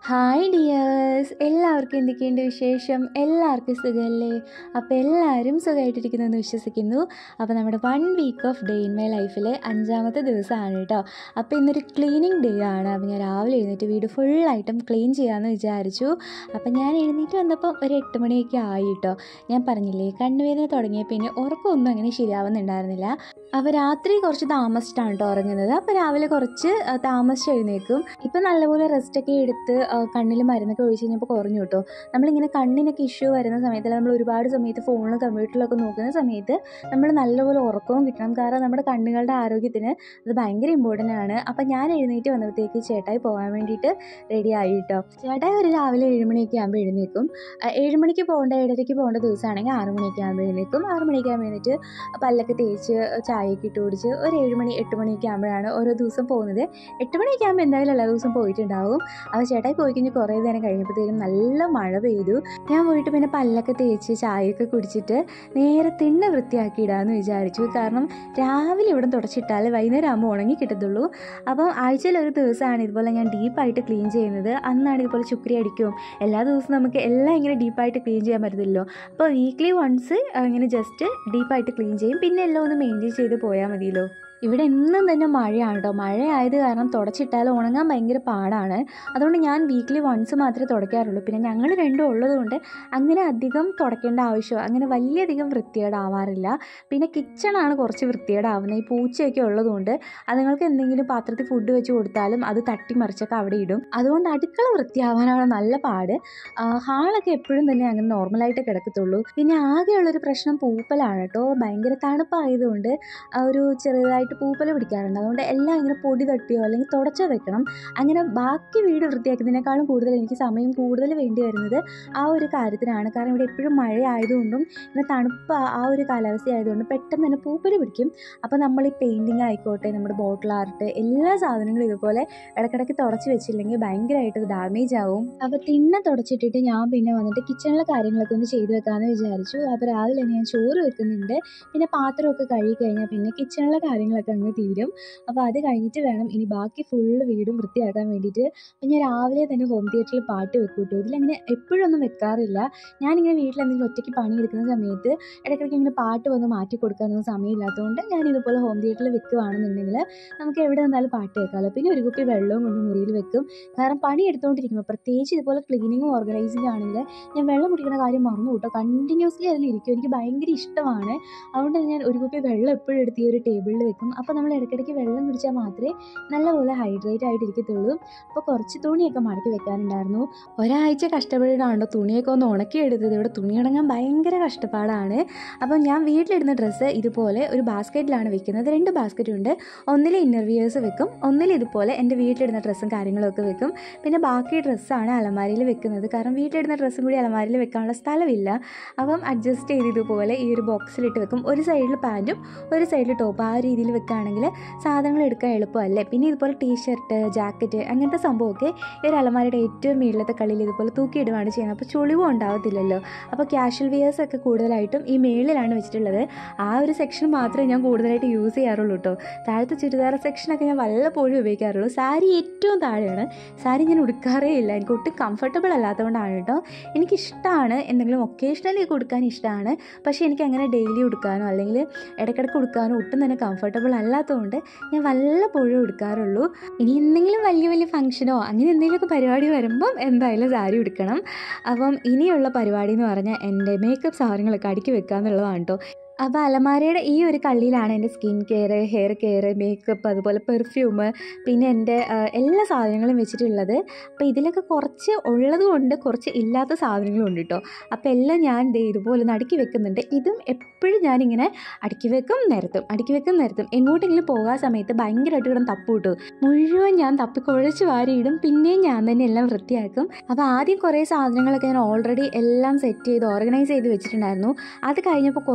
hi dears എല്ലാവർക്കും എന്തൊക്കെയുണ്ട് വിശേഷം എല്ലാവർക്കും സുഖമല്ലേ അപ്പോൾ എല്ലാവരും സുഖമായിട്ടിരിക്കുന്നു എന്ന് വിശ്വസിക്കുന്നു അപ്പോൾ നമ്മുടെ one week of day in my ലൈഫിലെ അഞ്ചാമത്തെ ദിവസമാണ് കേട്ടോ അപ്പോൾ ഇന്നൊരു ക്ലീനിങ് ഡേ ആണ് അപ്പോൾ ഞാൻ രാവിലെ എഴുന്നേറ്റ് വീട് ഫുള്ളായിട്ടും ക്ലീൻ ചെയ്യാമെന്ന് വിചാരിച്ചു അപ്പോൾ ഞാൻ എഴുന്നേറ്റ് വന്നപ്പോൾ ഒരു എട്ട് മണിയൊക്കെ ആയി കേട്ടോ ഞാൻ പറഞ്ഞില്ലേ കണ്ണുവേദന തുടങ്ങിയ പിന്നെ ഉറക്കമൊന്നും അങ്ങനെ ശരിയാവുന്നുണ്ടായിരുന്നില്ല അപ്പോൾ രാത്രി കുറച്ച് താമസിച്ചിട്ടാണ് കേട്ടോ ഉറങ്ങുന്നത് അപ്പോൾ രാവിലെ കുറച്ച് ആ, താമസിച്ച് എഴുന്നേക്കും ഇപ്പം നല്ലപോലെ റെസ്റ്റൊക്കെ എടുത്ത് കണ്ണിൽ മരുന്നൊക്കെ ഒഴിച്ച് കഴിഞ്ഞപ്പോൾ കുറഞ്ഞു കേട്ടോ നമ്മളിങ്ങനെ കണ്ണിനൊക്കെ ഇഷ്യൂ വരുന്ന സമയത്ത് നമ്മൾ ഒരുപാട് സമയത്ത് ഫോണിലും കമ്പ്യൂട്ടറിലൊക്കെ നോക്കുന്ന സമയത്ത് നമ്മൾ നല്ലപോലെ ഉറക്കവും കിട്ടണം കാരണം നമ്മുടെ കണ്ണുകളുടെ ആരോഗ്യത്തിന് അത് ഭയങ്കര ഇമ്പോർട്ടൻ്റ് ആണ് അപ്പം ഞാൻ എഴുന്നേറ്റ് വന്നപ്പോഴത്തേക്ക് ചേട്ടായി പോകാൻ വേണ്ടിയിട്ട് റെഡി ആയി കേട്ടോ ചേട്ടായി ഒരു രാവിലെ ഏഴ് മണിയൊക്കെ ആകുമ്പോൾ എഴുന്നേക്കും ആ, ഏഴ് മണിക്ക് പോകേണ്ട ഏഴരയ്ക്ക് പോകേണ്ട ദിവസമാണെങ്കിൽ ആറ് മണിയൊക്കെ ആകുമ്പോൾ എഴുന്നേക്കും ആറ് മണിയൊക്കെ ആകുമ്പോൾ എഴുന്നേറ്റ് പല്ലൊക്കെ തേച്ച് ചായയൊക്കെ ഇട്ട് കുടിച്ച് ഒരു ഏഴ് മണി എട്ട് മണിയൊക്കെ ആകുമ്പോഴാണ് ഓരോ ദിവസം പോകുന്നത് എട്ട് മണിയൊക്കെ ആകുമ്പോൾ എന്തായാലും എല്ലാ ദിവസവും പോയിട്ടുണ്ടാവും അപ്പോൾ ചേട്ടായി പോയി കഴിഞ്ഞ് കുറേ നേരം കഴിഞ്ഞപ്പോഴത്തേക്കും നല്ല മഴ പെയ്തു ഞാൻ പോയിട്ട് പിന്നെ പല്ലൊക്കെ തേച്ച് ചായയൊക്കെ കുടിച്ചിട്ട് നേരെ തിണ്ണ വൃത്തിയാക്കിയിടാമെന്ന് വിചാരിച്ചു കാരണം രാവിലെ ഇവിടെ തുടച്ചിട്ടാൽ വൈകുന്നേരം ആകുമ്പോൾ ഉണങ്ങി കിട്ടത്തുള്ളൂ അപ്പം ആഴ്ചയിൽ ഒരു ദിവസമാണ് ഇതുപോലെ ഞാൻ ഡീപ്പായിട്ട് ക്ലീൻ ചെയ്യുന്നത് അന്നാണ് ഇതുപോലെ ചുക്രി അടിക്കും എല്ലാ ദിവസവും നമുക്ക് എല്ലാം ഇങ്ങനെ ഡീപ്പായിട്ട് ക്ലീൻ ചെയ്യാൻ പറ്റത്തില്ലല്ലോ അപ്പോൾ വീക്ക്ലി വൺസ് ഇങ്ങനെ ജസ്റ്റ് ഡീപ്പായിട്ട് ക്ലീൻ ചെയ്യും പിന്നെ എല്ലാം ഒന്ന് മെയിൻറ്റെയിൻ ചെയ്ത് പോയാൽ മതിയല്ലോ ഇവിടെ എന്നും തന്നെ മഴയാണ് കേട്ടോ മഴയായത് കാരണം തുടച്ചിട്ടാൽ ഉണങ്ങാൻ ഭയങ്കര പാടാണ് അതുകൊണ്ട് ഞാൻ വീക്ക്ലി വൺസ് മാത്രമേ തുടയ്ക്കാറുള്ളൂ പിന്നെ ഞങ്ങൾ രണ്ടും ഉള്ളതുകൊണ്ട് അങ്ങനെ അധികം തുടയ്ക്കേണ്ട ആവശ്യം അങ്ങനെ വലിയധികം വൃത്തികേടാവാറില്ല പിന്നെ കിച്ചണാണ് കുറച്ച് വൃത്തികേടാവുന്നത് ഈ പൂച്ചയൊക്കെ ഉള്ളതുകൊണ്ട് അതുങ്ങൾക്ക് എന്തെങ്കിലും പാത്രത്തിൽ ഫുഡ് വെച്ച് കൊടുത്താലും അത് തട്ടിമറിച്ചൊക്കെ അവിടെ ഇടും അതുകൊണ്ട് അടുക്കള വൃത്തിയാവാനാണ് നല്ല പാട് ആ, ഹാളൊക്കെ എപ്പോഴും തന്നെ അങ്ങനെ നോർമലായിട്ട് കിടക്കത്തുള്ളൂ പിന്നെ ആകെയുള്ളൊരു പ്രശ്നം പൂപ്പലാണ് കേട്ടോ ഭയങ്കര തണുപ്പായതുകൊണ്ട് ആ ഒരു ചെറുതായിട്ട് പൂപ്പൽ പിടിക്കാറുണ്ട് അതുകൊണ്ട് എല്ലാം ഇങ്ങനെ പൊടി തട്ടിയോ അല്ലെങ്കിൽ തുടച്ചോ വെക്കണം അങ്ങനെ ബാക്കി വീട് വൃത്തിയാക്കുന്നതിനേക്കാളും കൂടുതൽ എനിക്ക് സമയം കൂടുതൽ വേണ്ടി വരുന്നത് ആ ഒരു കാര്യത്തിനാണ് കാരണം ഇവിടെ എപ്പോഴും മഴ ആയതുകൊണ്ടും പിന്നെ തണുപ്പ് ആ- ആ ഒരു കാലാവസ്ഥ ആയതുകൊണ്ട് പെട്ടെന്ന് തന്നെ പൂപ്പൽ പിടിക്കും അപ്പോൾ നമ്മൾ ഈ പെയിൻറ്റിങ് ആയിക്കോട്ടെ നമ്മുടെ ബോട്ടിൽ ആർട്ട് എല്ലാ സാധനങ്ങളും ഇതുപോലെ ഇടയ്ക്കിടയ്ക്ക് തുടച്ച് വെച്ചില്ലെങ്കിൽ ഭയങ്കരമായിട്ട് ഡാമേജ് ആവും അപ്പോൾ തിണ്ണ തുടച്ചിട്ടിട്ട് ഞാൻ പിന്നെ വന്നിട്ട് കിച്ചണിലെ കാര്യങ്ങളൊക്കെ ഒന്ന് ചെയ്തു വെക്കാമെന്ന് വിചാരിച്ചു അപ്പോൾ രാവിലെ തന്നെ ഞാൻ ചോറ് വെക്കുന്നുണ്ട് പിന്നെ പാത്രമൊക്കെ കഴുകി കഴിഞ്ഞാൽ പിന്നെ കിച്ചണിലെ കാര്യങ്ങളൊക്കെ അങ്ങ് തീരും അപ്പോൾ അത് കഴിഞ്ഞിട്ട് വേണം ഇനി ബാക്കി ഫുള്ള് വീടും വൃത്തിയാക്കാൻ വേണ്ടിയിട്ട് അപ്പോൾ ഞാൻ രാവിലെ തന്നെ ഹോം തിയേറ്ററിൽ പാട്ട് വെക്കും കേട്ടോ ഇതിലങ്ങനെ എപ്പോഴൊന്നും വെക്കാറില്ല ഞാനിങ്ങനെ വീട്ടിൽ എന്തെങ്കിലും ഒറ്റയ്ക്ക് പണിയെടുക്കുന്ന സമയത്ത് ഇടയ്ക്കിടയ്ക്ക് ഇങ്ങനെ പാട്ട് വന്ന് മാറ്റി കൊടുക്കാനൊന്നും സമയമില്ലാത്തതുകൊണ്ട് ഞാൻ ഇതുപോലെ ഹോം തിയേറ്ററിൽ വെക്കുകയാണെന്നുണ്ടെങ്കിൽ നമുക്ക് എവിടെ നിന്നാലും പാട്ട് കേൾക്കാമല്ലോ പിന്നെ ഒരു കുപ്പി വെള്ളവും കൊണ്ട് മുറിയിൽ വെക്കും കാരണം പണി എടുത്തുകൊണ്ടിരിക്കുമ്പോൾ പ്രത്യേകിച്ച് ഇതുപോലെ ക്ലീനിങ്ങും ഓർഗനൈസിങ് ആണെങ്കിൽ ഞാൻ വെള്ളം കുടിക്കുന്ന കാര്യം മറന്നു കേട്ടോ കണ്ടിന്യൂസ്ലി അതിലിരിക്കും എനിക്ക് ഭയങ്കര ഇഷ്ടമാണ് അതുകൊണ്ട് ഞാൻ ഒരു കുപ്പി വെള്ളം എപ്പോഴും എടുത്ത് ഈ ഒരു ടേബിളിൽ വെക്കും അപ്പോൾ നമ്മൾ ഇടയ്ക്കിടയ്ക്ക് വെള്ളം കുടിച്ചാൽ മാത്രമേ നല്ലപോലെ ഹൈഡ്രേറ്റ് ആയിട്ട് ഇരിക്കത്തുള്ളൂ അപ്പോൾ കുറച്ച് തുണിയൊക്കെ മടക്കി വെക്കാനുണ്ടായിരുന്നു ഒരാഴ്ച കഷ്ടപ്പെട്ടിട്ടാണോ തുണിയൊക്കെ ഒന്ന് ഉണക്കിയെടുത്തത് ഇവിടെ തുണി ഉണങ്ങാൻ ഭയങ്കര കഷ്ടപ്പാടാണ് അപ്പോൾ ഞാൻ വീട്ടിലിടുന്ന ഡ്രസ്സ് ഇതുപോലെ ഒരു ബാസ്ക്കറ്റിലാണ് വെക്കുന്നത് രണ്ട് ബാസ്ക്കറ്റ് ഉണ്ട് ഒന്നിൽ ഇന്നർ വിയേഴ്സ് വെക്കും ഒന്നിൽ ഇതുപോലെ എൻ്റെ വീട്ടിലിടുന്ന ഡ്രസ്സും കാര്യങ്ങളൊക്കെ വെക്കും പിന്നെ ബാക്കി ഡ്രസ്സാണ് അലമാരിയിൽ വെക്കുന്നത് കാരണം വീട്ടിലിടുന്ന ഡ്രസ്സും കൂടി അലമാരിയിൽ വെക്കാനുള്ള സ്ഥലമില്ല അപ്പം അഡ്ജസ്റ്റ് ചെയ്ത് ഇതുപോലെ ഈ ഒരു ബോക്സിലിട്ട് വെക്കും ഒരു സൈഡിൽ പാൻറ്റും ഒരു സൈഡിൽ ടോപ്പ് ആ രീതിയിൽ വെക്കുകയാണെങ്കിൽ സാധനങ്ങൾ എടുക്കാൻ എളുപ്പമല്ലേ പിന്നെ ഇതുപോലെ ടീഷർട്ട് ജാക്കറ്റ് അങ്ങനത്തെ സംഭവമൊക്കെ ഈ ഒരു അലമാരയുടെ ഏറ്റവും മുകളിലത്തെ കളിയിൽ ഇതുപോലെ തൂക്കിയിടുകയാണ് ചെയ്യുന്നത് അപ്പോൾ ചുളിവും ഉണ്ടാവത്തില്ലല്ലോ അപ്പോൾ ക്യാഷ്വൽ വിയേഴ്സ് ഒക്കെ കൂടുതലായിട്ടും ഈ മേളിലാണ് വെച്ചിട്ടുള്ളത് ആ ഒരു സെക്ഷൻ മാത്രമേ ഞാൻ കൂടുതലായിട്ട് യൂസ് ചെയ്യാറുള്ളൂ കേട്ടോ താഴത്തെ ചുരിദാർ സെക്ഷനൊക്കെ ഞാൻ വല്ലപ്പോഴും ഉപയോഗിക്കാറുള്ളൂ സാരി ഏറ്റവും താഴെയാണ് സാരി ഞാൻ ഉടുക്കാറേ ഇല്ല എനിക്ക് ഒട്ടും കംഫർട്ടബിൾ അല്ലാത്തതുകൊണ്ടാണ് കേട്ടോ എനിക്കിഷ്ടമാണ് എന്തെങ്കിലും ഒക്കേഷണലി കൊടുക്കാൻ ഇഷ്ടമാണ് പക്ഷേ എനിക്ക് അങ്ങനെ ഡെയിലി ഉടുക്കാനോ അല്ലെങ്കിൽ ഇടയ്ക്കിടയ്ക്ക് ഉടുക്കാനോ ഒട്ടും തന്നെ കംഫർട്ടബിൾ അല്ലാത്തതുകൊണ്ട് ഞാൻ വല്ലപ്പോഴും ഉടുക്കാറുള്ളൂ ഇനി എന്തെങ്കിലും വലിയ വലിയ ഫംഗ്ഷനോ അങ്ങനെ എന്തെങ്കിലുമൊക്കെ പരിപാടി വരുമ്പം എന്തായാലും സാരി ഉടുക്കണം അപ്പം ഇനിയുള്ള പരിപാടി എന്ന് പറഞ്ഞാൽ എൻ്റെ മേക്കപ്പ് സാധനങ്ങളൊക്കെ അടുക്കി വെക്കുക എന്നുള്ളതാണ് കേട്ടോ അപ്പോൾ അലമാരയുടെ ഈ ഒരു കള്ളിയിലാണ് എൻ്റെ skin care hair care makeup അതുപോലെ പെർഫ്യൂം പിന്നെ എൻ്റെ ആ, എല്ലാ സാധനങ്ങളും വെച്ചിട്ടുള്ളത് അപ്പോൾ ഇതിലൊക്കെ കുറച്ച് ഉള്ളത് കൊണ്ട് കുറച്ച് ഇല്ലാത്ത സാധനങ്ങളും ഉണ്ട് കേട്ടോ അപ്പോൾ എല്ലാം ഞാൻ ദേ ഇതുപോലെ ഒന്ന് അടുക്കി വെക്കുന്നുണ്ട് ഇതും എപ്പോഴും ഞാനിങ്ങനെ അടുക്കി വെക്കും നിരത്തും അടുക്കി വെക്കും നിരത്തും എങ്ങോട്ടെങ്കിലും പോകാൻ സമയത്ത് ഭയങ്കരമായിട്ട് കിടന്ന് തപ്പു കിട്ടും മുഴുവൻ ഞാൻ തപ്പി കുഴച്ച് വാരിയിടും പിന്നെയും ഞാൻ തന്നെ എല്ലാം വൃത്തിയാക്കും അപ്പോൾ ആദ്യം കുറേ സാധനങ്ങളൊക്കെ ഞാൻ ഓൾറെഡി എല്ലാം സെറ്റ് ചെയ്ത് ഓർഗനൈസ് ചെയ്ത് വെച്ചിട്ടുണ്ടായിരുന്നു അത് കഴിഞ്ഞപ്പോൾ കുറേ പുതിയ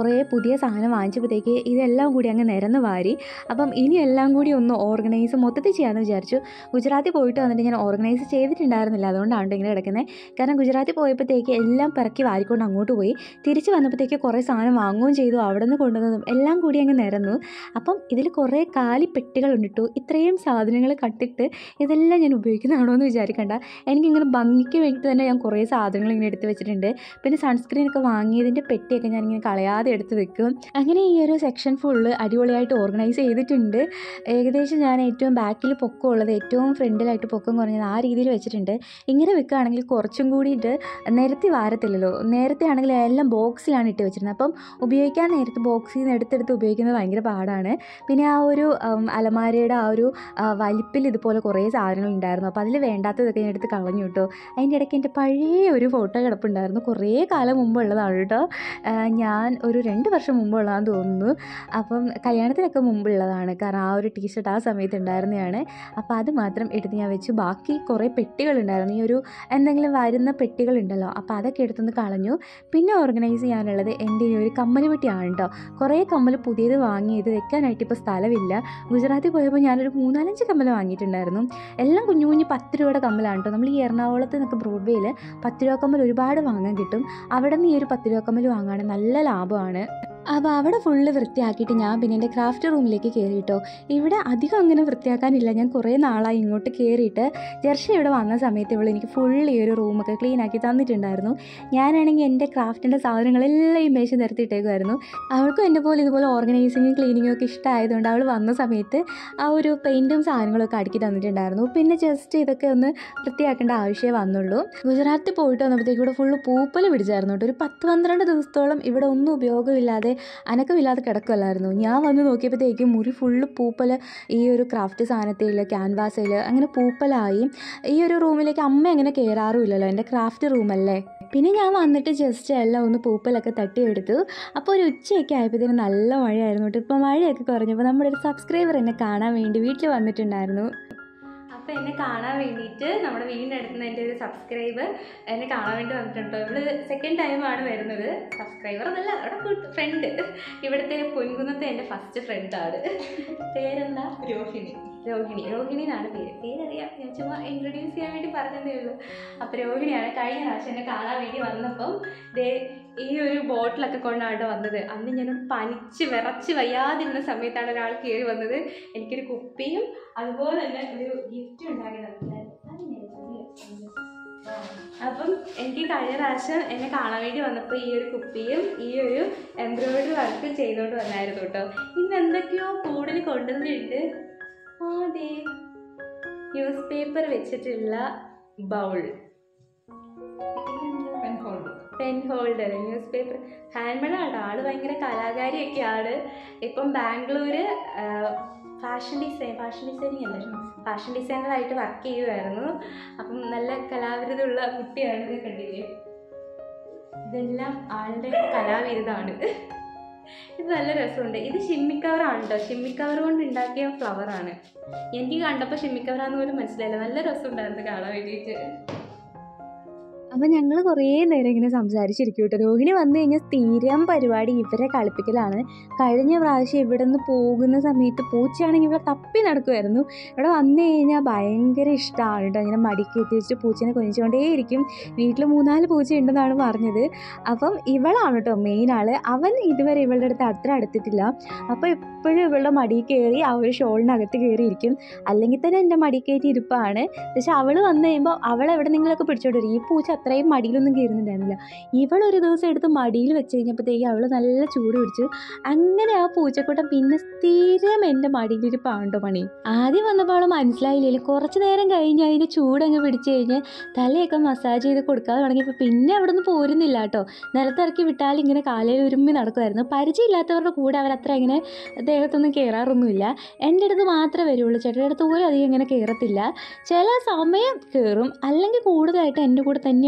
പുതിയ സാധനം വാങ്ങിച്ചപ്പോഴത്തേക്ക് ഇതെല്ലാം കൂടി അങ്ങ് നിരന്ന് വാരി അപ്പം ഇനി എല്ലാം കൂടി ഒന്ന് ഓർഗനൈസ് മൊത്തത്തിൽ ചെയ്യാമെന്ന് വിചാരിച്ചു ഗുജറാത്തിൽ പോയിട്ട് വന്നിട്ട് ഞാൻ ഓർഗനൈസ് ചെയ്തിട്ടുണ്ടായിരുന്നില്ല അതുകൊണ്ടാണ് ഇങ്ങനെ കിടക്കുന്നത് കാരണം ഗുജറാത്തിൽ പോയപ്പോഴത്തേക്ക് എല്ലാം പിറക്കി വാരിക്കൊണ്ട് അങ്ങോട്ട് പോയി തിരിച്ച് വന്നപ്പോഴത്തേക്ക് കുറേ സാധനം വാങ്ങുകയും ചെയ്തു അവിടെ നിന്ന് കൊണ്ടുവന്നതും എല്ലാം കൂടി അങ്ങ് നിരന്നു അപ്പം ഇതിൽ കുറേ കാലി പെട്ടികളുണ്ട് കേട്ടോ ഇത്രയും സാധനങ്ങൾ കണ്ടിട്ട് ഇതെല്ലാം ഞാൻ ഉപയോഗിക്കുന്നതാണോ എന്ന് വിചാരിക്കണ്ട എനിക്കിങ്ങനെ ഭംഗിക്ക് വേണ്ടിയിട്ട് തന്നെ ഞാൻ കുറേ സാധനങ്ങൾ ഇങ്ങനെ എടുത്ത് വെച്ചിട്ടുണ്ട് പിന്നെ സൺസ്ക്രീൻ ഒക്കെ വാങ്ങിയതിൻ്റെ പെട്ടിയൊക്കെ ഞാനിങ്ങനെ കളയാതെ എടുത്ത് വെക്കും അങ്ങനെ ഈ ഒരു സെക്ഷൻ ഫുള്ള് അടിപൊളിയായിട്ട് ഓർഗനൈസ് ചെയ്തിട്ടുണ്ട് ഏകദേശം ഞാൻ ഏറ്റവും ബാക്കിൽ പൊക്കമുള്ളത് ഏറ്റവും ഫ്രണ്ടിലായിട്ട് പൊക്കം കുറഞ്ഞത് ആ രീതിയിൽ വെച്ചിട്ടുണ്ട് ഇങ്ങനെ വെക്കുകയാണെങ്കിൽ കുറച്ചും കൂടിയിട്ട് നിരത്തി വാരത്തില്ലല്ലോ നേരത്തെ ആണെങ്കിൽ എല്ലാം ബോക്സിലാണ് ഇട്ട് വെച്ചിരുന്നത് അപ്പം ഉപയോഗിക്കാൻ നേരത്ത് ബോക്സിൽ നിന്ന് എടുത്തെടുത്ത് ഉപയോഗിക്കുന്നത് ഭയങ്കര പാടാണ് പിന്നെ ആ ഒരു ഉം, അലമാരയുടെ ആ ഒരു ആ, വലിപ്പിൽ ഇതുപോലെ കുറേ സാധനങ്ങൾ ഉണ്ടായിരുന്നു അപ്പോൾ അതിൽ വേണ്ടാത്തതൊക്കെ ഞാൻ എടുത്ത് കളഞ്ഞു കേട്ടോ അതിൻ്റെ ഇടയ്ക്ക് എൻ്റെ പഴയ ഒരു ഫോട്ടോ കിടപ്പുണ്ടായിരുന്നു കുറേ കാലം മുമ്പുള്ളതാണ് കേട്ടോ ആ, ഞാൻ ഒരു രണ്ട് വർഷം മുമ്പുള്ളതാണെന്ന് തോന്നുന്നു അപ്പം കല്യാണത്തിനൊക്കെ മുമ്പുള്ളതാണ് കാരണം ആ ഒരു ടീഷർട്ട് ആ സമയത്ത് ഉണ്ടായിരുന്നതാണ് അപ്പോൾ അത് മാത്രം എടുത്ത് ഞാൻ വെച്ചു ബാക്കി കുറേ പെട്ടികളുണ്ടായിരുന്നു ഈ ഒരു എന്തെങ്കിലും വരുന്ന പെട്ടികളുണ്ടല്ലോ അപ്പോൾ അതൊക്കെ എടുത്തൊന്ന് കളഞ്ഞു പിന്നെ ഓർഗനൈസ് ചെയ്യാനുള്ളത് എൻ്റെ ഈ ഒരു കമ്മൽ പെട്ടിയാണ് കേട്ടോ കുറേ കമ്മൽ പുതിയത് വാങ്ങിയത് വെക്കാനായിട്ട് ഇപ്പോൾ സ്ഥലമില്ല ഗുജറാത്തിൽ പോയപ്പോൾ ഞാനൊരു മൂന്നാലഞ്ച് കമ്മൽ വാങ്ങിയിട്ടുണ്ടായിരുന്നു എല്ലാം കുഞ്ഞു കുഞ്ഞു പത്ത് രൂപയുടെ കമ്മലാണ് കേട്ടോ നമ്മൾ ഈ എറണാകുളത്ത് നിന്നൊക്കെ ബ്രോഡ്വേയിൽ പത്ത് രൂപ കമ്മൽ ഒരുപാട് വാങ്ങാൻ കിട്ടും അവിടെ നിന്ന് ഈ ഒരു പത്ത് രൂപ കമ്മൽ വാങ്ങുകയാണെങ്കിൽ നല്ല ലാഭമാണ് അപ്പോൾ അവിടെ ഫുള്ള് വൃത്തിയാക്കിയിട്ട് ഞാൻ പിന്നെ എൻ്റെ ക്രാഫ്റ്റ് റൂമിലേക്ക് കയറിയിട്ടോ ഇവിടെ അധികം അങ്ങനെ വൃത്തിയാക്കാനില്ല ഞാൻ കുറേ നാളായി ഇങ്ങോട്ട് കയറിയിട്ട് ജർഷ ഇവിടെ വന്ന സമയത്ത് ഇവൾ എനിക്ക് ഫുൾ ഈ ഒരു റൂമൊക്കെ ക്ലീൻ ആക്കി തന്നിട്ടുണ്ടായിരുന്നു ഞാനാണെങ്കിൽ എൻ്റെ ക്രാഫ്റ്റിൻ്റെ സാധനങ്ങളെല്ലാം ഈ മേശ നിരത്തിയിട്ടേക്കുമായിരുന്നു അവൾക്കും എൻ്റെ പോലെ ഇതുപോലെ ഓർഗനൈസിങ്ങും ക്ലീനിങ്ങും ഒക്കെ ഇഷ്ടമായതുകൊണ്ട് അവൾ വന്ന സമയത്ത് ആ ഒരു പെയിൻറ്റും സാധനങ്ങളൊക്കെ അടുക്കി തന്നിട്ടുണ്ടായിരുന്നു പിന്നെ ജസ്റ്റ് ഇതൊക്കെ ഒന്ന് വൃത്തിയാക്കേണ്ട ആവശ്യമേ വന്നുള്ളൂ ഗുജറാത്തിൽ പോയിട്ട് വന്നപ്പോഴത്തേക്ക് ഇവിടെ ഫുള്ള് പൂപ്പൽ പിടിച്ചായിരുന്നു കേട്ടോ ഒരു പത്ത് പന്ത്രണ്ട് ദിവസത്തോളം ഇവിടെ ഒന്നും ഉപയോഗമില്ലാതെ അനക്കമില്ലാതെ കിടക്കുമല്ലായിരുന്നു ഞാൻ വന്ന് നോക്കിയപ്പോഴത്തേക്കും മുറി ഫുള്ള് പൂപ്പൽ ഈ ഒരു ക്രാഫ്റ്റ് സാധനത്തിൽ ക്യാൻവാസിൽ അങ്ങനെ പൂപ്പലായി ഈ ഒരു റൂമിലേക്ക് അമ്മ അങ്ങനെ കയറാറുമില്ലല്ലോ എൻ്റെ ക്രാഫ്റ്റ് റൂമല്ലേ പിന്നെ ഞാൻ വന്നിട്ട് ജസ്റ്റ് എല്ലാം ഒന്ന് പൂപ്പലൊക്കെ തട്ടിയെടുത്തു അപ്പോൾ ഒരു ഉച്ചയൊക്കെ ആയപ്പോഴത്തേനും നല്ല മഴയായിരുന്നു കേട്ടോ ഇപ്പോൾ മഴയൊക്കെ കുറഞ്ഞപ്പോൾ നമ്മുടെ ഒരു സബ്സ്ക്രൈബർ എന്നെ കാണാൻ വേണ്ടി വീട്ടിൽ വന്നിട്ടുണ്ടായിരുന്നു അപ്പോൾ എന്നെ കാണാൻ വേണ്ടിയിട്ട് നമ്മുടെ വീടിൻ്റെ അടുത്ത് നിന്ന് എൻ്റെ ഒരു സബ്സ്ക്രൈബർ എന്നെ കാണാൻ വേണ്ടി വന്നിട്ടുണ്ട് ഇവള് സെക്കൻഡ് ടൈമാണ് വരുന്നത് സബ്സ്ക്രൈബർ എന്നല്ല അവിടെ ഫ്രണ്ട് ഇവിടുത്തെ പൊൻകുന്നത്തെ എൻ്റെ ഫസ്റ്റ് ഫ്രണ്ടാണ് പേരെന്താ രോഹിണി രോഹിണി രോഹിണി എന്നാണ് പേര് പേരറിയാം ഞാൻ ചുമ്മാ ഇൻട്രൊഡ്യൂസ് ചെയ്യാൻ വേണ്ടി പറഞ്ഞതേ ഉള്ളൂ അപ്പോൾ രോഹിണിയാണ് കഴിഞ്ഞ പ്രാവശ്യം എന്നെ കാണാൻ വേണ്ടി വന്നപ്പം ദേ ഈ ഒരു ബോട്ടിലൊക്കെ കൊണ്ടാണ് വന്നത് അന്ന് ഞാൻ പനിച്ച് വിറച്ച് വയ്യാതിരുന്ന സമയത്താണ് ഒരാൾ കയറി വന്നത് എനിക്കൊരു കുപ്പിയും അതുപോലെ തന്നെ ഒരു ഗിഫ്റ്റ് ഉണ്ടാക്കി തന്നിട്ടുണ്ടായിരുന്നു അത് ഞാൻ ഇതില് അപ്പം എനിക്ക് കഴിഞ്ഞ പ്രാവശ്യം എന്നെ കാണാൻ വേണ്ടി വന്നപ്പോൾ ഈ ഒരു കുപ്പിയും ഈ ഒരു എംബ്രോയിഡറി വർക്ക് ചെയ്തുകൊണ്ട് വന്നായിരുന്നു കേട്ടോ ഇന്ന് എന്തൊക്കെയോ കൂടുതൽ കൊണ്ടുവന്നിട്ടുണ്ട് ആ, ദേ ന്യൂസ് പേപ്പർ വെച്ചിട്ടുള്ള bowl pen holder pen holder newspaper ഹാൻഡ്മെയ്ഡാണ് ആള് ഭയങ്കര കലാകാരിയൊക്കെയാണ് ഇപ്പം Bangalore fashion design fashion designing അല്ലേ ഫാഷൻ ഡിസൈനറായിട്ട് വർക്ക് ചെയ്യുമായിരുന്നു അപ്പം നല്ല കലാവിരുദ്ധമുള്ള കുട്ടിയാണ് ഇത് കണ്ടില്ലേ ഇതെല്ലാം ആളുടെ കലാവിരുതാണ് ഇത് നല്ല രസമുണ്ട് ഇത് ഷിമ്മി കവറാണ് കേട്ടോ ഷിമ്മി കവർ കൊണ്ട് ഉണ്ടാക്കിയ ഫ്ലവറാണ് എനിക്ക് കണ്ടപ്പോൾ ഷിമ്മി കവറാന്ന് പോലും മനസ്സിലായില്ല നല്ല രസമുണ്ടായിരുന്നു കാണാൻ വേണ്ടിയിട്ട് അപ്പം ഞങ്ങൾ കുറേ നേരം ഇങ്ങനെ സംസാരിച്ചിരിക്കും കേട്ടോ രോഹിണി വന്നു കഴിഞ്ഞാൽ സ്ഥിരം പരിപാടി ഇവരെ കളിപ്പിക്കലാണ് കഴിഞ്ഞ പ്രാവശ്യം ഇവിടെ നിന്ന് പോകുന്ന സമയത്ത് പൂച്ചയാണെങ്കിൽ ഇവിടെ തപ്പി നടക്കുമായിരുന്നു ഇവിടെ വന്നു കഴിഞ്ഞാൽ ഭയങ്കര ഇഷ്ടമാണ് കേട്ടോ ഇങ്ങനെ മടിക്ക് എത്തി വെച്ചിട്ട് പൂച്ചേനെ കൊഞ്ചുകൊണ്ടേയിരിക്കും വീട്ടിൽ മൂന്നാല് പൂച്ച ഉണ്ടെന്നാണ് പറഞ്ഞത് അപ്പം ഇവളാണ് കേട്ടോ മെയിൻ ആള് അവൻ ഇതുവരെ ഇവളുടെ അടുത്ത് അത്ര അടുത്തിട്ടില്ല അപ്പോൾ എപ്പോഴും ഇവളുടെ മടിയിൽ കയറി ആ ഒരു ഷോളിനകത്ത് കയറിയിരിക്കും അല്ലെങ്കിൽ തന്നെ എൻ്റെ മടി കയറ്റി ഇരിപ്പാണ് പക്ഷെ അവൾ വന്നു കഴിയുമ്പോൾ അവൾ എവിടെ നിങ്ങളൊക്കെ പിടിച്ചോണ്ട് വരും ഈ പൂച്ച അത്രയും മടിയിലൊന്നും കയറുന്നുണ്ടായിരുന്നില്ല ഇവളൊരു ദിവസം എടുത്ത് മടിയിൽ വെച്ച് കഴിഞ്ഞപ്പോഴത്തേക്ക് അവൾ നല്ല ചൂട് പിടിച്ചു അങ്ങനെ ആ പൂച്ചക്കൂട്ടം പിന്നെ സ്ഥിരം എൻ്റെ മടിയിലിരിപ്പാണ് കേട്ടോ പണി ആദ്യം വന്നപ്പോൾ അവൾ മനസ്സിലായില്ലേ കുറച്ച് നേരം കഴിഞ്ഞ് അതിൻ്റെ ചൂടങ്ങ് പിടിച്ച് കഴിഞ്ഞ് തലയൊക്കെ മസാജ് ചെയ്ത് കൊടുക്കാതെ തുടങ്ങിയപ്പോൾ പിന്നെ അവിടെ നിന്ന് പോരുന്നില്ല കേട്ടോ നിലത്തിറക്കി വിട്ടാൽ ഇങ്ങനെ കാലയിൽ ഉരുമ്മി നടക്കുമായിരുന്നു പരിചയമില്ലാത്തവരുടെ കൂടെ അവരത്ര ഇങ്ങനെ ദേഹത്തൊന്നും കയറാറൊന്നുമില്ല എൻ്റെ അടുത്ത് മാത്രമേ വരുള്ളൂ ചേട്ടൻ്റെ അടുത്ത് പോലും അധികം ഇങ്ങനെ കയറത്തില്ല ചില സമയം കയറും അല്ലെങ്കിൽ കൂടുതലായിട്ട് എൻ്റെ കൂടെ തന്നെയാണ്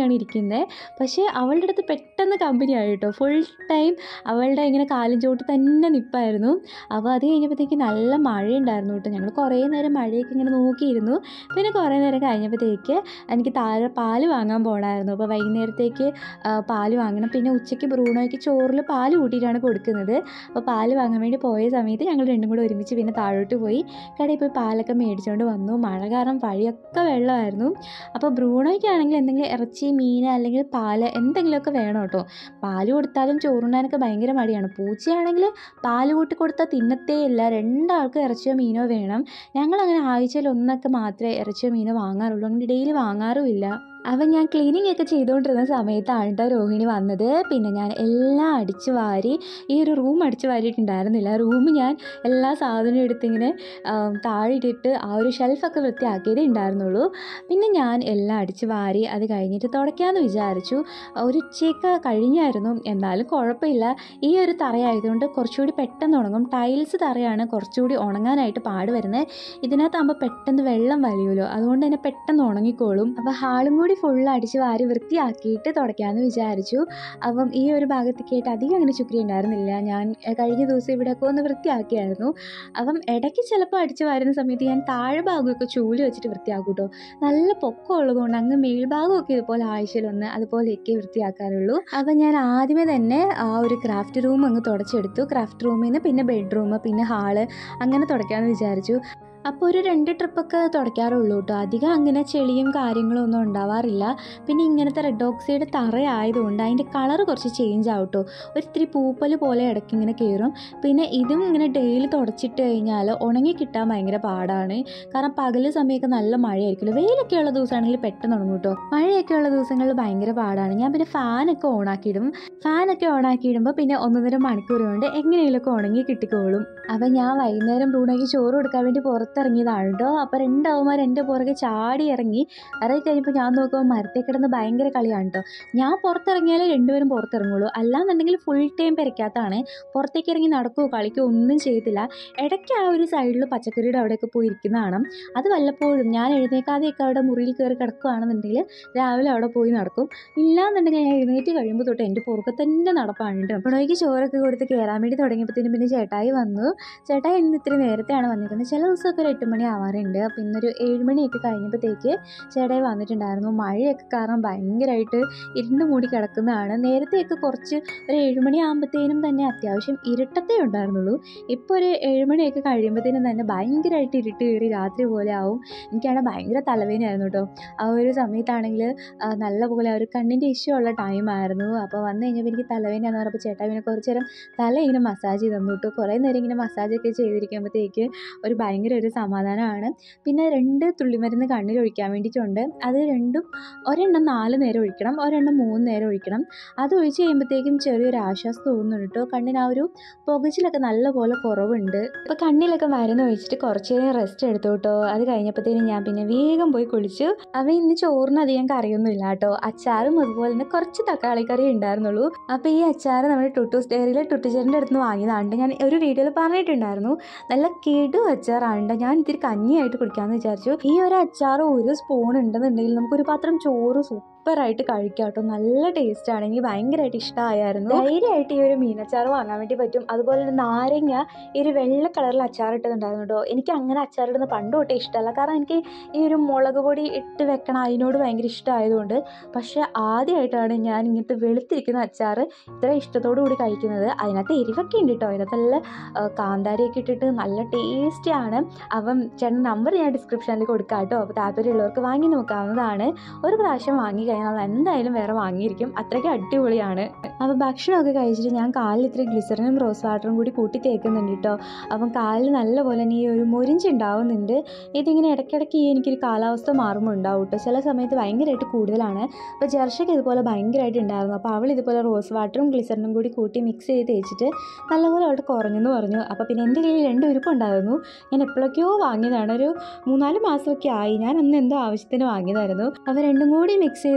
തന്നെയാണ് ഇരിക്കുന്നത് പക്ഷേ അവളുടെ അടുത്ത് പെട്ടെന്ന് കമ്പനി ആയി കേട്ടോ ഫുൾ ടൈം അവളുടെ ഇങ്ങനെ കാലും ചോട്ട് തന്നെ നിൽപ്പായിരുന്നു അപ്പോൾ അത് കഴിഞ്ഞപ്പോഴത്തേക്ക് നല്ല മഴയുണ്ടായിരുന്നു കേട്ടോ ഞങ്ങൾ കുറേ നേരം മഴയൊക്കെ ഇങ്ങനെ നോക്കിയിരുന്നു പിന്നെ കുറേ നേരം കഴിഞ്ഞപ്പോഴത്തേക്ക് എനിക്ക് താഴെ പാല് വാങ്ങാൻ പോകണമായിരുന്നു അപ്പോൾ വൈകുന്നേരത്തേക്ക് ആ, പാല് വാങ്ങണം പിന്നെ ഉച്ചയ്ക്ക് ബ്രൂണോയ്ക്ക് ചോറിൽ പാല് കൂട്ടിയിട്ടാണ് കൊടുക്കുന്നത് അപ്പോൾ പാല് വാങ്ങാൻ വേണ്ടി പോയ സമയത്ത് ഞങ്ങൾ രണ്ടും കൂടെ ഒരുമിച്ച് പിന്നെ താഴോട്ട് പോയി കടയിൽ പോയി പാലൊക്കെ മേടിച്ചുകൊണ്ട് വന്നു മഴ കാരണം വഴിയൊക്കെ വെള്ളമായിരുന്നു അപ്പോൾ ബ്രൂണോയ്ക്കാണെങ്കിൽ എന്തെങ്കിലും ഇറച്ചി മീൻ അല്ലെങ്കിൽ പാല് എന്തെങ്കിലുമൊക്കെ വേണം കേട്ടോ പാല് കൊടുത്താലും ചോറുണ്ണാനൊക്കെ ഭയങ്കര മടിയാണ് പൂച്ചയാണെങ്കിൽ പാല് കൂട്ടി കൊടുത്താൽ തിന്നത്തേ ഇല്ല രണ്ടാൾക്കും ഇറച്ചിയോ മീനോ വേണം ഞങ്ങളങ്ങനെ ആഴ്ചയിൽ ഒന്നൊക്കെ മാത്രമേ ഇറച്ചിയോ മീനോ വാങ്ങാറുള്ളൂ അങ്ങനെ ഡെയിലി വാങ്ങാറുമില്ല അവൻ ഞാൻ ക്ലീനിങ് ഒക്കെ ചെയ്തുകൊണ്ടിരുന്ന സമയത്താണ് കേട്ടോ രോഹിണി വന്നത് പിന്നെ ഞാൻ എല്ലാം അടിച്ചു വാരി ഈ ഒരു റൂം അടിച്ചു വാരിയിട്ടുണ്ടായിരുന്നില്ല റൂം ഞാൻ എല്ലാ സാധനവും എടുത്തിങ്ങനെ ആം, താഴെ ഇട്ടിട്ട് ആ ഒരു ഷെൽഫൊക്കെ വൃത്തിയാക്കിയതേ ഉണ്ടായിരുന്നുള്ളൂ പിന്നെ ഞാൻ എല്ലാം അടിച്ചു വാരി അത് കഴിഞ്ഞിട്ട് തുടയ്ക്കാമെന്ന് വിചാരിച്ചു ഒരു ഉച്ചയൊക്കെ കഴിഞ്ഞായിരുന്നു എന്നാലും കുഴപ്പമില്ല ഈ ഒരു തറയായതുകൊണ്ട് കുറച്ചുകൂടി പെട്ടെന്ന് ഉണങ്ങും ടൈൽസ് തറയാണ് കുറച്ചുകൂടി ഉണങ്ങാനായിട്ട് പാട് വരുന്നത് ഇതിനകത്താകുമ്പോൾ പെട്ടെന്ന് വെള്ളം വലിയുമല്ലോ അതുകൊണ്ട് തന്നെ പെട്ടെന്ന് ഉണങ്ങിക്കോളും അപ്പോൾ ഹാളും കൂടി ഫുൾ അടിച്ച് വാരി വൃത്തിയാക്കിയിട്ട് തുടയ്ക്കാമെന്ന് വിചാരിച്ചു അപ്പം ഈ ഒരു ഭാഗത്തേക്കായിട്ട് അധികം അങ്ങനെ ചുക്രി ഉണ്ടായിരുന്നില്ല ഞാൻ എഹ്, കഴിഞ്ഞ ദിവസം ഇവിടെയൊക്കെ ഒന്ന് വൃത്തിയാക്കിയായിരുന്നു അപ്പം ഇടയ്ക്ക് ചിലപ്പോൾ അടിച്ച് വാരുന്ന സമയത്ത് ഞാൻ താഴെ ഭാഗമൊക്കെ ചൂല് വെച്ചിട്ട് വൃത്തിയാക്കും കേട്ടോ നല്ല പൊക്കം ഉള്ളതുകൊണ്ട് അങ്ങ് മേൽഭാഗമൊക്കെ ഇതുപോലെ ആഴ്ചയിലൊന്ന് അതുപോലെയൊക്കെ വൃത്തിയാക്കാറുള്ളൂ അപ്പം ഞാൻ ആദ്യമേ തന്നെ ആ ഒരു ക്രാഫ്റ്റ് റൂം അങ്ങ് തുടച്ചെടുത്തു ക്രാഫ്റ്റ് റൂമിൽ നിന്ന് പിന്നെ ബെഡ്റൂം പിന്നെ ഹാള് അങ്ങനെ തുടയ്ക്കാമെന്ന് വിചാരിച്ചു അപ്പോൾ ഒരു രണ്ട് ട്രിപ്പൊക്കെ തുടയ്ക്കാറുള്ളൂ കേട്ടോ അധികം അങ്ങനെ ചെളിയും കാര്യങ്ങളും ഒന്നും ഉണ്ടാവാറില്ല പിന്നെ ഇങ്ങനത്തെ റെഡ് ഓക്സൈഡ് തറയായതുകൊണ്ട് അതിൻ്റെ കളർ കുറച്ച് ചേഞ്ച് ആവും കേട്ടോ ഒരു ഇത്തിരി പൂപ്പൽ പോലെ ഇടയ്ക്ക് ഇങ്ങനെ കയറും പിന്നെ ഇതും ഇങ്ങനെ ഡെയിലി തുടച്ചിട്ട് കഴിഞ്ഞാൽ ഉണങ്ങി കിട്ടാൻ ഭയങ്കര പാടാണ് കാരണം പകൽ സമയമൊക്കെ നല്ല മഴയായിരിക്കുമല്ലോ വെയിലൊക്കെ ഉള്ള ദിവസമാണെങ്കിൽ പെട്ടെന്ന് ഉണങ്ങും കേട്ടോ മഴയൊക്കെ ഉള്ള ദിവസങ്ങളിൽ ഭയങ്കര പാടാണ് ഞാൻ പിന്നെ ഫാനൊക്കെ ഓണാക്കിയിടും ഫാനൊക്കെ ഓണാക്കിയിടുമ്പോൾ പിന്നെ ഒന്നൊന്നര മണിക്കൂർ കൊണ്ട് എങ്ങനെയെങ്കിലുമൊക്കെ ഉണങ്ങി കിട്ടിക്കോളും അപ്പം ഞാൻ വൈകുന്നേരം ബ്രൂണോയ്ക്ക് ചോറ് കൊടുക്കാൻ വേണ്ടി പുറത്തിറങ്ങിയതാണ് കേട്ടോ അപ്പോൾ രണ്ടാവുമാർ എൻ്റെ പുറകെ ചാടി ഇറങ്ങി ഇറങ്ങി കഴിഞ്ഞപ്പോൾ ഞാൻ നോക്കുമ്പോൾ മരത്തിൽ കിടന്ന് ഭയങ്കര കളിയാണ് കേട്ടോ ഞാൻ പുറത്തിറങ്ങിയാലേ രണ്ടുപേരും പുറത്തിറങ്ങുള്ളൂ അല്ലാന്നുണ്ടെങ്കിൽ ഫുൾ ടൈം പെരയ്ക്കകത്താണ് പുറത്തേക്ക് ഇറങ്ങി നടക്കുകയോ കളിക്കുകയോ ഒന്നും ചെയ്യത്തില്ല ഇടയ്ക്ക് ആ ഒരു സൈഡിൽ പച്ചക്കറിയുടെ അവിടെയൊക്കെ പോയി ഇരിക്കുന്ന കാണാം അത് വല്ലപ്പോഴും ഞാൻ എഴുന്നേക്കാതെയൊക്കെ അവിടെ മുറിയിൽ കയറി കിടക്കുകയാണെന്നുണ്ടെങ്കിൽ രാവിലെ അവിടെ പോയി നടക്കും ഇല്ലാന്നുണ്ടെങ്കിൽ ഞാൻ എഴുന്നേറ്റ് കഴിയുമ്പോൾ തൊട്ട് എൻ്റെ പുറകെ തന്നെ നടപ്പാണ് കേട്ടോ അപ്പോഴേക്ക് ചോറൊക്കെ കൊടുത്ത് കയറാൻ വേണ്ടി തുടങ്ങിയപ്പോഴത്തേനും പിന്നെ ചേട്ടായി വന്നു ചേട്ടായി ഇന്ന് ഇത്തിരി നേരത്തെയാണ് വന്നിരിക്കുന്നത് ചില ദിവസമൊക്കെ ഒരു എട്ട് മണി ആവാറുണ്ട് അപ്പോൾ ഇന്നൊരു ഏഴ് മണിയൊക്കെ കഴിഞ്ഞപ്പോഴത്തേക്ക് ചേട്ടായി വന്നിട്ടുണ്ടായിരുന്നു മഴയൊക്കെ കാരണം ഭയങ്കരമായിട്ട് ഇരുണ്ട് മൂടി കിടക്കുന്നതാണ് നേരത്തെയൊക്കെ കുറച്ച് ഒരു ഏഴുമണി ആകുമ്പോഴത്തേനും തന്നെ അത്യാവശ്യം ഇരുട്ടത്തേ ഉണ്ടായിരുന്നുള്ളൂ ഇപ്പോൾ ഒരു ഏഴുമണിയൊക്കെ കഴിയുമ്പോഴത്തേനും തന്നെ ഭയങ്കരമായിട്ട് ഇരുട്ട് കയറി രാത്രി പോലെ ആവും എനിക്കാണെങ്കിൽ ഭയങ്കര തലവേദനയായിരുന്നു കേട്ടോ ആ ഒരു സമയത്താണെങ്കിൽ നല്ല പോലെ ഒരു കണ്ണിൻ്റെ ഇഷ്യൂ ഉള്ള ടൈമായിരുന്നു അപ്പോൾ വന്നു കഴിഞ്ഞപ്പോൾ എനിക്ക് തലവേദനയാന്ന് പറഞ്ഞപ്പോൾ ചേട്ടാ പിന്നെ കുറച്ച് നേരം തല ഇങ്ങനെ മസാജ് ചെയ്ത് തന്നു കേട്ടോ കുറേ നേരം ഇങ്ങനെ മസാജൊക്കെ ചെയ്തിരിക്കുമ്പോഴത്തേക്ക് ഒരു ഭയങ്കര ഒരു സമാധാനമാണ് പിന്നെ രണ്ട് തുള്ളിമരുന്ന് കണ്ണിൽ ഒഴിക്കാൻ വേണ്ടിയിട്ടുണ്ട് അത് രണ്ടും ഒരെണ്ണം നാല് നേരം ഒഴിക്കണം ഒരെണ്ണം മൂന്ന് നേരം ഒഴിക്കണം അത് ഒഴിച്ച് കഴിയുമ്പോഴത്തേക്കും ചെറിയൊരു ആശ്വാസം തോന്നുന്നുണ്ട് കേട്ടോ കണ്ണിന് ആ ഒരു പുകച്ചിലൊക്കെ നല്ലപോലെ കുറവുണ്ട് അപ്പോൾ കണ്ണിലൊക്കെ മരുന്ന് ഒഴിച്ചിട്ട് കുറച്ച് നേരം റെസ്റ്റ് എടുത്തു കേട്ടോ അത് കഴിഞ്ഞപ്പോഴത്തേനും ഞാൻ പിന്നെ വേഗം പോയി കുളിച്ചു അവ ഇന്ന് ചോറിന് അധികം കറിയൊന്നുമില്ല കേട്ടോ അച്ചാറും അതുപോലെ തന്നെ കുറച്ച് തക്കാളി കറി ഉണ്ടായിരുന്നുള്ളൂ അപ്പോൾ ഈ അച്ചാർ നമ്മുടെ ടുട്ടൂസ് ഡയറിയിലെ ടുട്ടുചേരൻ്റെ അടുത്ത് നിന്ന് വാങ്ങിയതാണ് ഞാൻ ഒരു വീഡിയോയിൽ പറഞ്ഞിട്ടുണ്ടായിരുന്നു നല്ല കിടു അച്ചാറാണ് ഞാൻ ഇത്തിരി കഞ്ഞിയായിട്ട് കുടിക്കാമെന്ന് വിചാരിച്ചു ഈ ഒരു അച്ചാർ ഒരു സ്പൂൺ ഉണ്ടെന്നുണ്ടെങ്കിൽ നമുക്കൊരു പാത്രം ചോറ് സൂപ്പറായിട്ട് കഴിക്കാം കേട്ടോ നല്ല ടേസ്റ്റാണ് എനിക്ക് ഭയങ്കരമായിട്ട് ഇഷ്ടമായിരുന്നു ധൈര്യമായിട്ട് ഈ ഒരു മീനച്ചാർ വാങ്ങാൻ വേണ്ടി പറ്റും അതുപോലെ തന്നെ നാരങ്ങ ഈ ഒരു വെള്ള കളറിൽ അച്ചാർ ഇട്ടതുണ്ടായിരുന്നു കേട്ടോ എനിക്ക് അങ്ങനെ അച്ചാർ ഇടുന്ന പണ്ട് തൊട്ടേ ഇഷ്ടമല്ല കാരണം എനിക്ക് ഈ ഒരു മുളക് പൊടി ഇട്ട് വെക്കണം അതിനോട് ഭയങ്കര ഇഷ്ടമായതുകൊണ്ട് പക്ഷേ ആദ്യമായിട്ടാണ് ഞാൻ ഇങ്ങനത്തെ വെളുത്തിരിക്കുന്ന അച്ചാർ ഇത്ര ഇഷ്ടത്തോടു കൂടി കഴിക്കുന്നത് അതിനകത്ത് എരിവൊക്കെ ഉണ്ട് കേട്ടോ അതിനകത്ത് നല്ല ആ, കാന്താരിയൊക്കെ ഇട്ടിട്ട് നല്ല ടേസ്റ്റിയാണ് അപ്പം ചേട്ടൻ നമ്പർ ഞാൻ ഡിസ്ക്രിപ്ഷനിൽ കൊടുക്കാം കേട്ടോ അപ്പോൾ താല്പര്യമുള്ളവർക്ക് വാങ്ങി നോക്കാവുന്നതാണ് ഒരു പ്രാവശ്യം വാങ്ങി കഴിഞ്ഞാൽ നമ്മൾ എന്തായാലും വേറെ വാങ്ങിയിരിക്കും അത്രയ്ക്ക് അടിപൊളിയാണ് അപ്പോൾ ഭക്ഷണമൊക്കെ കഴിച്ചിട്ട് ഞാൻ കാലിൽ ഇത്തിരി ഗ്ലിസറിനും റോസ് വാട്ടറും കൂടി കൂട്ടി തേക്കുന്നുണ്ട് കേട്ടോ അപ്പം കാലിൽ നല്ലപോലെ തന്നെ ഈ ഒരു മുരിഞ്ചുണ്ടാവുന്നുണ്ട് ഇതിങ്ങനെ ഇടയ്ക്കിടയ്ക്ക് ഈ എനിക്കൊരു കാലാവസ്ഥ മാറുമ്പോൾ ഉണ്ടാവും കേട്ടോ ചില സമയത്ത് ഭയങ്കരമായിട്ട് കൂടുതലാണ് അപ്പോൾ ജർഷയ്ക്ക് ഇതുപോലെ ഭയങ്കരമായിട്ട് ഉണ്ടായിരുന്നു അപ്പോൾ അവൾ ഇതുപോലെ റോസ് വാട്ടറും ഗ്ലിസറിനും കൂടി കൂട്ടി മിക്സ് ചെയ്ത് തേച്ചിട്ട് നല്ലപോലെ അവിടെ കുറഞ്ഞെന്ന് പറഞ്ഞു അപ്പോൾ പിന്നെ എൻ്റെ കയ്യിൽ രണ്ട് ഉരുപ്പുണ്ടായിരുന്നു ഞാൻ എപ്പോഴൊക്കെയോ വാങ്ങിയതാണ് ഒരു മൂന്നാല് മാസമൊക്കെ ആയി ഞാൻ അന്ന് എന്തോ ആവശ്യത്തിന് വാങ്ങിയതായിരുന്നു അപ്പോൾ രണ്ടും കൂടി മിക്സ് ചെയ്ത്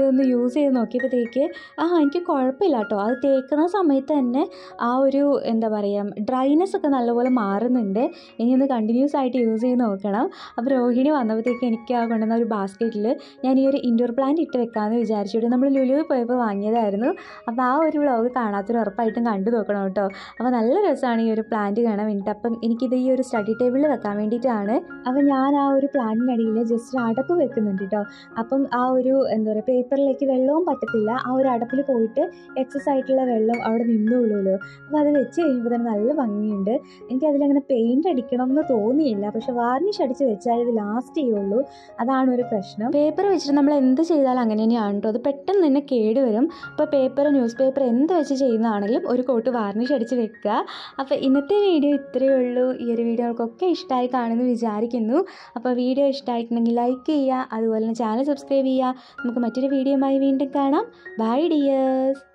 ഒന്ന് യൂസ് ചെയ്ത് നോക്കിയപ്പോഴത്തേക്ക് ആ എനിക്ക് കുഴപ്പമില്ല കേട്ടോ അത് തേക്കുന്ന സമയത്ത് തന്നെ ആ ഒരു എന്താ പറയുക ഡ്രൈനെസ് ഒക്കെ നല്ലപോലെ മാറുന്നുണ്ട് ഇനി ഒന്ന് കണ്ടിന്യൂസ് ആയിട്ട് യൂസ് ചെയ്ത് നോക്കണം അപ്പോൾ രോഹിണി വന്നപ്പോഴത്തേക്ക് എനിക്ക് ആ കൊണ്ടുവന്ന ഒരു ബാസ്ക്കറ്റിൽ ഞാൻ ഈ ഒരു ഇൻഡോർ പ്ലാന്റ് ഇട്ട് വെക്കാമെന്ന് വിചാരിച്ചിട്ട് നമ്മൾ ലുലുവിൽ പോയപ്പോൾ വാങ്ങിയതായിരുന്നു അപ്പോൾ ആ ഒരു വ്ളോഗ് കാണാത്തൊരു ഉറപ്പായിട്ടും കണ്ടു നോക്കണം കേട്ടോ അപ്പോൾ നല്ല രസമാണ് ഈ ഒരു പ്ലാന്റ് കാണാൻ വേണ്ടിയിട്ട് അപ്പം എനിക്കിത് ഈ ഒരു സ്റ്റഡി ടേബിളിൽ വെക്കാൻ വേണ്ടിയിട്ടാണ് അപ്പോൾ ഞാൻ ആ ഒരു പ്ലാന്റിനടിയിൽ ജസ്റ്റ് അടപ്പ് വെക്കുന്നുണ്ട് കേട്ടോ അപ്പം ആ ഒരു എന്താ പറയുക പേപ്പറിലേക്ക് വെള്ളവും പറ്റത്തില്ല ആ ഒരു അടപ്പിൽ പോയിട്ട് എക്സസ് ആയിട്ടുള്ള വെള്ളം അവിടെ നിന്നുള്ളൂല്ലോ അപ്പോൾ അത് വെച്ച് കഴിയുമ്പോൾ തന്നെ നല്ല ഭംഗിയുണ്ട് എനിക്ക് അതിലങ്ങനെ പെയിൻറ് അടിക്കണം എന്ന് തോന്നിയില്ല പക്ഷെ വാർണിഷ് അടിച്ച് വെച്ചാൽ ഇത് ലാസ്റ്റ് ചെയ്യുള്ളൂ അതാണ് ഒരു പ്രശ്നം പേപ്പർ വെച്ചിട്ട് നമ്മൾ എന്ത് ചെയ്താലും അങ്ങനെ തന്നെയാണ് കേട്ടോ അത് പെട്ടെന്ന് തന്നെ കേടുവരും അപ്പോൾ പേപ്പർ ന്യൂസ് പേപ്പർ എന്ത് വെച്ച് ചെയ്യുന്നതാണെങ്കിലും ഒരു കോട്ട് വാർണിഷ് അടിച്ച് വെക്കുക അപ്പോൾ ഇന്നത്തെ വീഡിയോ ഇത്രയേ ഉള്ളൂ ഈ ഒരു വീഡിയോകൾക്കൊക്കെ ഇഷ്ടമായി കാണുമെന്ന് വിചാരിക്കുന്നു അപ്പോൾ വീഡിയോ ഇഷ്ടമായിട്ടുണ്ടെങ്കിൽ ലൈക്ക് ചെയ്യുക അതുപോലെ തന്നെ ചാനൽ സബ്സ്ക്രൈബ് ചെയ്യുക നമുക്ക് മറ്റൊരു വീഡിയോയുമായി വീണ്ടും കാണാം ബൈ ഡിയേഴ്സ്